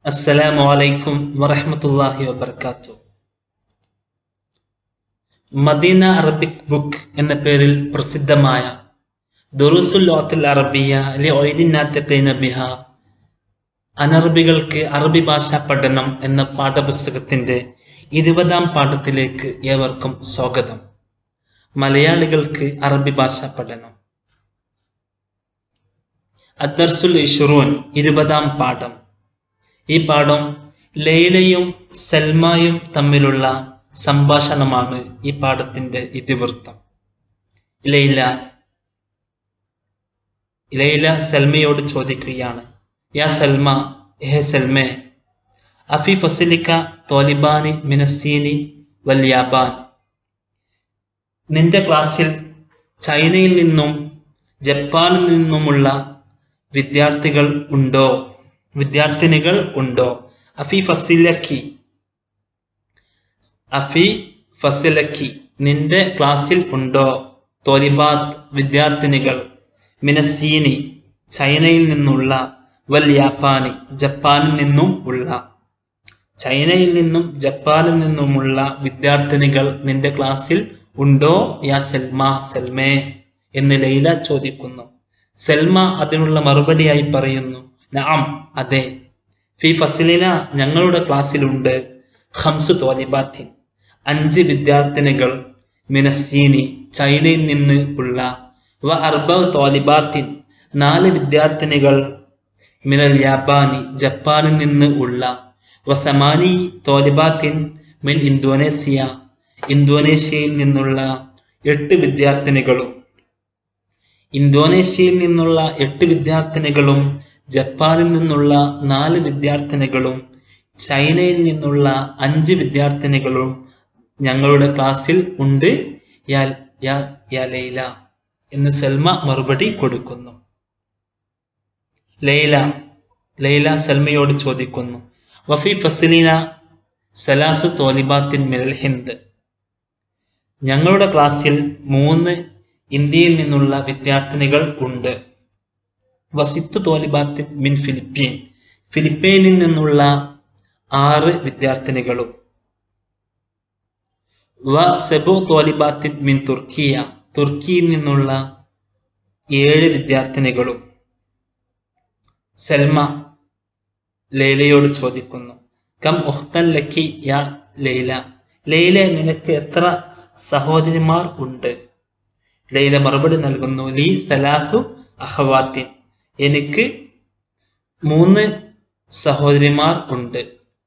അസ്സലാമു അലൈക്കും വറഹ്മത്തുള്ളാഹി വബർക്കാത്തു മദീന അറബിക് ബുക്ക് എന്ന പേരിൽ പ്രസിദ്ധമായ ദുറൂസുൽ ലോത്തുൽ അറബിയ ലി ഒയ്ലിനാത്തഖീന ബിഹ അനറബികൾക്ക് അറബി ഭാഷാ പഠനം എന്ന പാഠപുസ്തകത്തിന്റെ ഇരുപതാം പാഠത്തിലേക്ക് ഏവർക്കും സ്വാഗതം മലയാളികൾക്ക് അറബി ഭാഷാ പഠനം അദ്ദർസുൽ ഇഷുറൂൻ ഇരുപതാം പാഠം ഈ പാഠം ലൈലയും സൽമായും തമ്മിലുള്ള സംഭാഷണമാണ് ഈ പാഠത്തിന്റെ ഇതിവൃത്തം ലൈല ലൈല സൽമയോട് ചോദിക്കുകയാണ് യാ സൽമ ഹേ സൽമേ അഫി ഫസിലിക്ക തോലിബാനി മിനസീനി വല്യാബാൻ നിന്റെ ക്ലാസ്സിൽ ചൈനയിൽ നിന്നും ജപ്പാനിൽ നിന്നുമുള്ള വിദ്യാർത്ഥികൾ ഉണ്ടോ വിദ്യാർത്ഥിനികൾ ഉണ്ടോ അഫി ഫസിലക്കി അഫി ഫസിലക്കി നിന്റെ ക്ലാസ്സിൽ ഉണ്ടോ തോലിബാത്ത് വിദ്യാർത്ഥിനികൾ മിനസീനി ചൈനയിൽ നിന്നുള്ള വൽ യാപ്പാനി ജപ്പാനിൽ നിന്നും ഉള്ള ചൈനയിൽ നിന്നും ജപ്പാനിൽ നിന്നുമുള്ള വിദ്യാർത്ഥിനികൾ നിന്റെ ക്ലാസ്സിൽ ഉണ്ടോ യാ സൽമ സൽമേ എന്ന് ലൈല ചോദിക്കുന്നു സൽമ അതിനുള്ള മറുപടിയായി പറയുന്നു നഅം അതെ ഫി ഫസിലിന ഞങ്ങളുടെ ക്ലാസ്സിലുണ്ട് ഹംസു തോലിബാത്തിൻ അഞ്ച് വിദ്യാർത്ഥിനികൾ മിനസീനി ചൈനയിൽ നിന്ന് ഉള്ള വ അർബ തോലിബാത്തിൻ നാല് വിദ്യാർത്ഥിനികൾ മിനൽ യാബാനി ജപ്പാനിൽ നിന്ന് ഉള്ള വസമാനി തോലിബാത്തിൻ മിൻ ഇന്തോനേഷ്യ ഇന്തോനേഷ്യയിൽ നിന്നുള്ള എട്ട് വിദ്യാർത്ഥിനികളും ഇന്തോനേഷ്യയിൽ നിന്നുള്ള എട്ട് വിദ്യാർത്ഥിനികളും ജപ്പാനിൽ നിന്നുള്ള നാല് വിദ്യാർത്ഥിനികളും ചൈനയിൽ നിന്നുള്ള അഞ്ച് വിദ്യാർത്ഥിനികളും ഞങ്ങളുടെ ക്ലാസ്സിൽ ഉണ്ട് യാ യാ യാ ലൈല എന്ന് സൽമ മറുപടി കൊടുക്കുന്നു ലൈല ലൈല സൽമയോട് ചോദിക്കുന്നു വഫി ഫസിലിന സലാസു തോലിബാത്തിൻ മിനൽ ഹിന്ദ് ഞങ്ങളുടെ ക്ലാസ്സിൽ മൂന്ന് ഇന്ത്യയിൽ നിന്നുള്ള വിദ്യാർത്ഥിനികൾ ഉണ്ട് വസിത്ത് തോലിബാത്തിൻ മിൻ ഫിലിപ്പീൻ ഫിലിപ്പീനിൽ നിന്നുള്ള ആറ് വിദ്യാർത്ഥിനികളും വ സെബു തോലിബാത്തിൻ മിൻ തുർക്കിയ തുർക്കിയിൽ നിന്നുള്ള ഏഴ് വിദ്യാർത്ഥിനികളും സൽമ ലൈലയോട് ചോദിക്കുന്നു കം ഉഖ്തൻ ലക്കി യാ ലൈല ലൈല നിനക്ക് എത്ര സഹോദരിമാർ ഉണ്ട് ലൈല മറുപടി നൽകുന്നു ലീ സലാസു അഹവാത്തിൻ എനിക്ക് മൂന്ന് സഹോദരിമാർ ഉണ്ട്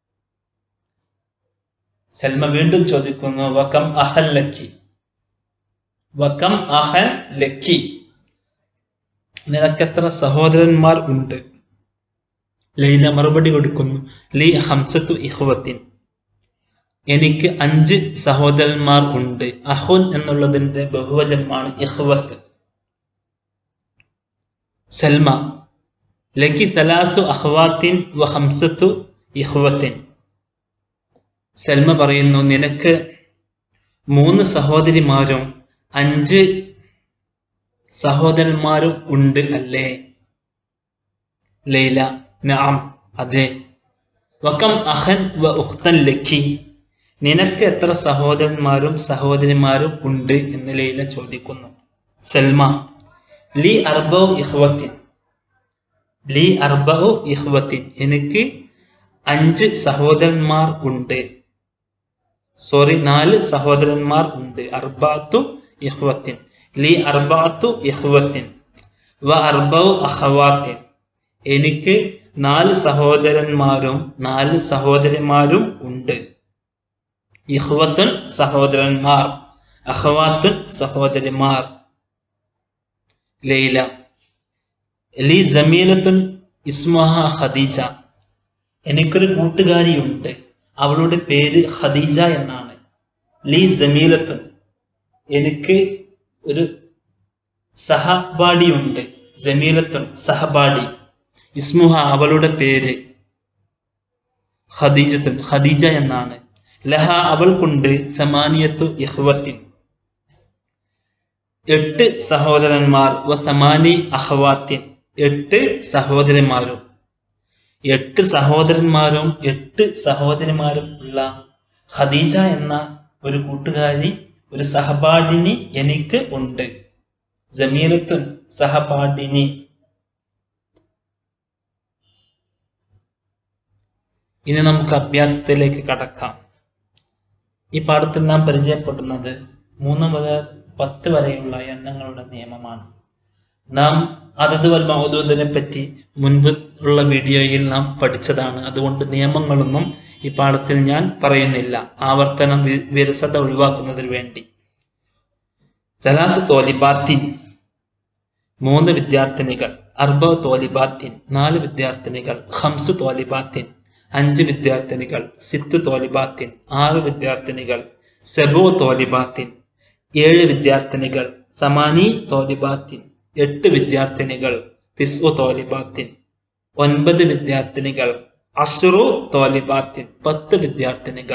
സൽമ വീണ്ടും ചോദിക്കുന്നു വക്കം അഹൽ ലക്കി വക്കം അഹൽ ലക്കി നിനക്കെത്ര സഹോദരന്മാർ ഉണ്ട് ലൈല മറുപടി കൊടുക്കുന്നു ലീ ഹംസത്തു ഇഹ്വത്തിൻ എനിക്ക് അഞ്ച് സഹോദരന്മാർ ഉണ്ട് അഹുൻ എന്നുള്ളതിന്റെ ബഹുവചനമാണ് ഇഹ്വത്ത് സൽമ ലക്കി സലാസു അഹ്വാത്തിൻ വ ഹംസത്തു ഇഹ്വത്തിൻ സൽമ പറയുന്നു നിനക്ക് മൂന്ന് സഹോദരിമാരും അഞ്ച് സഹോദരന്മാരും ഉണ്ട് അല്ലേ ലൈല നഅം അതെ വക്കം അഹൻ വ ഉഖ്തൻ ലക്കി നിനക്ക് എത്ര സഹോദരന്മാരും സഹോദരിമാരും ഉണ്ട് എന്ന് ലൈല ചോദിക്കുന്നു സൽമ ലി അർബൌ ഇഹ്വത്തിൻ ലി അർബൌ ഇഹ്വത്തിൻ എനിക്ക് അഞ്ച് സഹോദരന്മാർ ഉണ്ട് സോറി നാല് സഹോദരന്മാർ ഉണ്ട് അർബാത്തു ഇഹ്വത്തിൻ ലി അർബാത്തു ഇഹ്വത്തിൻ വ അർബൌ അഹവാത്തിൻ എനിക്ക് നാല് സഹോദരന്മാരും നാല് സഹോദരിമാരും ഉണ്ട് ഇഹ്വത്തുൻ സഹോദരന്മാർ അഹ്വാത്തുൻ സഹോദരിമാർ ലൈല ലി ജമീലത്തുൻ ഇസ്മഹ ഖദീജ എനിക്കൊരു കൂട്ടുകാരിയുണ്ട് അവളുടെ പേര് ഖദീജ എന്നാണ് ലി ജമീലത്തുൻ എനിക്ക് ഒരു സഹപാഠിയുണ്ട് ജമീലത്തുൻ സഹപാഠി ഇസ്മുഹ അവളുടെ പേര് ഖദീജത്തുൻ ഖദീജ എന്നാണ് ലഹ അവൾക്കുണ്ട് സമാനിയത്തു ഇഹ്വത്തിൻ എട്ട് സഹോദരന്മാർ വ സമാനി അഹ്വാത്തിൻ എട്ട് സഹോദരന്മാരും എട്ട് സഹോദരന്മാരും എട്ട് സഹോദരിമാരും ഉള്ള ഖദീജ എന്ന ഒരു കൂട്ടുകാരി ഒരു സഹപാഠിനി എനിക്ക് ഉണ്ട് ജമീലത്തുൻ സഹപാഠിനി ഇനി നമുക്ക് അഭ്യാസത്തിലേക്ക് കടക്കാം ഈ പാഠത്തിൽ നാം പരിചയപ്പെടുന്നത് മൂന്ന് മുതൽ പത്ത് വരെയുള്ള എണ്ണങ്ങളുടെ നിയമമാണ് നാം അതത് വൽ മൗദൂദിനെ പറ്റി മുൻപ് ഉള്ള വീഡിയോയിൽ നാം പഠിച്ചതാണ് അതുകൊണ്ട് നിയമങ്ങളൊന്നും ഈ പാഠത്തിൽ ഞാൻ പറയുന്നില്ല ആവർത്തനം വി- വിരസത ഒഴിവാക്കുന്നതിന് വേണ്ടി സലാസ് തോലിബാത്തിൻ മൂന്ന് വിദ്യാർത്ഥിനികൾ അർബ തോലിബാത്തിൻ നാല് വിദ്യാർത്ഥിനികൾ ഹംസു തോലിബാത്തിൻ അഞ്ച് വിദ്യാർത്ഥിനികൾ സിത്ത് തോലിബാത്തിൻ ആറ് വിദ്യാർത്ഥിനികൾ സെബോ തോലിബാത്തിൻ ഏഴ് വിദ്യാർത്ഥിനികൾ സമാനി തോലിബാത്തിൻ എട്ട് വിദ്യാർത്ഥിനികൾ തിസ്ഉ തോലിബാത്തിൻ ഒൻപത് വിദ്യാർത്ഥിനികൾ അഷ്റു തോലിബാത്തിൻ പത്ത് വിദ്യാർത്ഥിനികൾ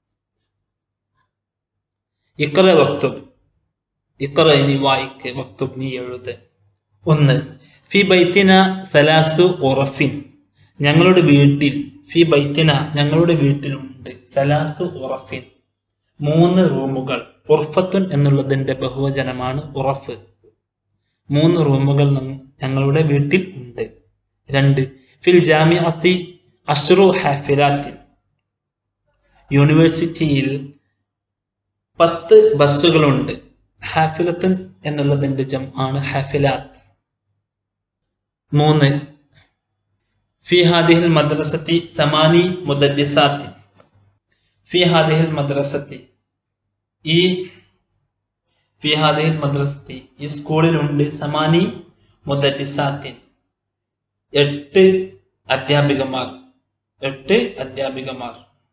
ഇക്ര വക്തുബ് ഇക്ര ഇനി വായിക്ക് വക്തുബ് നീ എഴുത് ഒന്ന് ഫി ബൈത്തിന സലാസു ഉറഫിൻ ഞങ്ങളുടെ വീട്ടിൽ ഫി ബൈത്തിന ഞങ്ങളുടെ വീട്ടിലുണ്ട് സലാസു ഉറഫിൻ മൂന്ന് റൂമുകൾ ഉർഫത്തുൻ എന്നുള്ളതിന്റെ ബഹുവചനമാണ് ഉറഫ് മൂന്ന് റൂമുകൾ നം- ഞങ്ങളുടെ വീട്ടിൽ ഉണ്ട് രണ്ട് ഫിൽ ജാമിഅത്തി അഷ്റു ഹാഫിലാത്തിൻ യൂണിവേഴ്സിറ്റിയിൽ പത്ത് ബസ്സുകളുണ്ട് ഹാഫിലത്തുൻ എന്നുള്ളതിന്റെ ജം ആണ് ഹാഫിലാത്ത് മൂന്ന് ഫി ഹാദിഹിൽ മദ്രസത്തി സമാനി മുദരിസാത്തിൻ ഫി ഹാദിഹിൽ മദ്രസത്തി ഈ ഫി ഹാദിഹിൽ മദ്രസത്തി ഈ സ്കൂളിലുണ്ട് സമാനി മുദരിസാത്തിൻ എട്ട് അധ്യാപികമാർ എട്ട് അധ്യാപികമാർ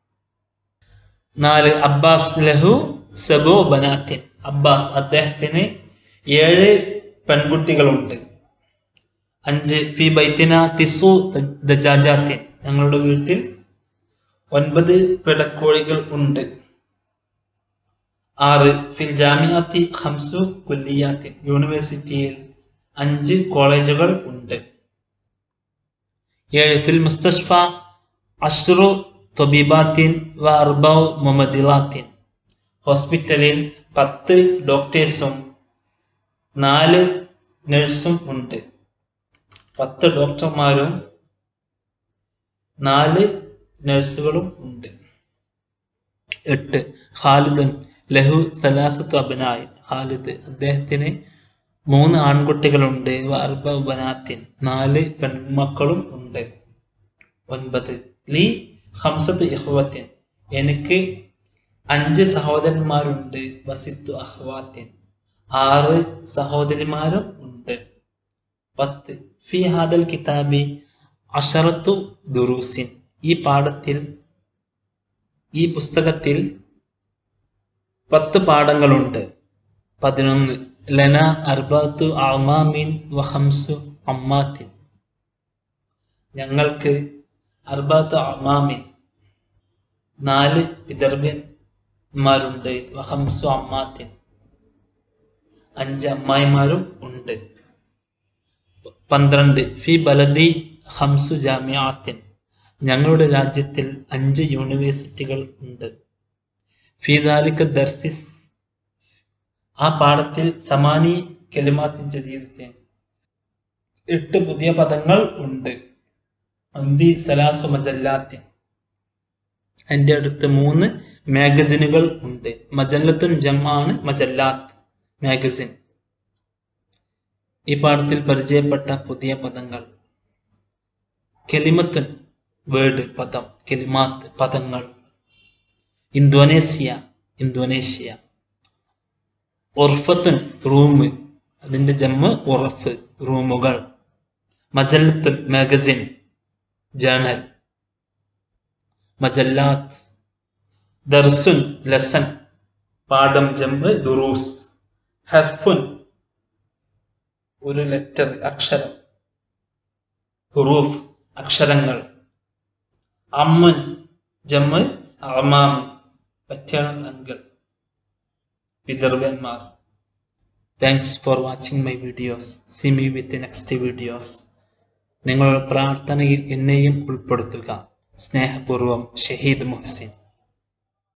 നാല് അബ്ബാസ് ലഹു സബോ ബനാത്തിൻ അബ്ബാസ് അദ്ദേഹത്തിന് ഏഴ് പെൺകുട്ടികളുണ്ട് അഞ്ച് ഫി ബൈത്തിന തിസു ദജാജാത്തിൻ ഞങ്ങളുടെ വീട്ടിൽ ഒൻപത് പിടക്കോഴികൾ ഉണ്ട് ആറ് ഫിൽ ജാമിയാത്തി ഹംസു കുല്ലിയാത്തിൻ യൂണിവേഴ്സിറ്റിയിൽ അഞ്ച് കോളേജുകൾ ഉണ്ട് ഏഴ് ഫിൽ മുസ്തഷ്ഫ അഷ്റു തൊബീബാത്തിൻ വ അർബൗ മുമദിലാത്തിൻ ഹോസ്പിറ്റലിൽ പത്ത് ഡോക്ടേഴ്സും നാല് നഴ്സും ഉണ്ട് പത്ത് ഡോക്ടർമാരും നാല് നഴ്സുകളും ഉണ്ട് എട്ട് ഖാലിദുൻ ലഹു സലാസത്തു അബനായ് ഖാലിദ് അദ്ദേഹത്തിന് മൂന്ന് ആൺകുട്ടികളുണ്ട് വ അർബ ബനാത്തിൻ നാല് പെൺമക്കളും ഉണ്ട് ഒൻപത് ലി ഹംസത്ത് ഇഹ്വത്തിൻ എനിക്ക് അഞ്ച് സഹോദരന്മാരുണ്ട് വസിത്തു അഹ്വാത്തിൻ ആറ് സഹോദരിമാരും ഉണ്ട് പത്ത് ഫി ഹാദൽ കിതാബി അഷറത്തു ദുറൂസിൻ ഈ പാഠത്തിൽ ഈ പുസ്തകത്തിൽ പത്ത് പാഠങ്ങളുണ്ട് പതിനൊന്ന് ലന അർബാത്തു അമാമിൻ വഹംസു അമ്മാത്തിൻ ഞങ്ങൾക്ക് അർബാത്തു അമാമിൻ നാല് പിതർഭ്യന്മാരുണ്ട് വഹംസു അമ്മാത്തിൻ അഞ്ച് അമ്മായിമാരും ഉണ്ട് പന്ത്രണ്ട് ഫി ബലദി ഹംസു ജാമിയാത്തിൻ ഞങ്ങളുടെ രാജ്യത്തിൽ അഞ്ച് യൂണിവേഴ്സിറ്റികൾ ഉണ്ട് ഫീദാലിക്ക് ദർസിസ് ആ പാഠത്തിൽ സമാനി കെലിമാത്തിൻ ജദീദത്തിൻ എട്ട് പുതിയ പദങ്ങൾ ഉണ്ട് അന്തി സലാസു മജല്ലാത്തിൻ എൻ്റെ അടുത്ത് മൂന്ന് മാഗസിനുകൾ ഉണ്ട് മജല്ലത്തുൻ ജമാണ് മജല്ലാത്ത് മാഗസിൻ ഈ പാഠത്തിൽ പരിചയപ്പെട്ട പുതിയ പദങ്ങൾ കെലിമത്തുൻ വേർഡ് പദം കെലിമാത്ത് പദങ്ങൾ ഇന്തോനേഷ്യ ഇന്തോനേഷ്യ ഉർഫത്തുൻ റൂം അതിന്റെ ജമ്മ് ഉറഫ് റൂമുകൾ മജല്ലത്തുൻ മാഗസിൻ ജേണൽ മജല്ലാത്ത് ദർസുൻ ലസൻ പാഠം ജമ്മ് ദുറൂസ് ഹർഫുൻ ഒരു ലെറ്റർ അക്ഷരം ഹുറൂഫ് അക്ഷരങ്ങൾ അമ്മൻ ജമ്മ് അമാം പറ്റേണൽ അങ്കിൾ പിതൃവന്മാർ thanks for watching my videos see me with next videos നിങ്ങളുടെ പ്രാർത്ഥനയിൽ എന്നെയും ഉൾപ്പെടുത്തുക സ്നേഹപൂർവം ഷഹീദ് മുഹസിൻ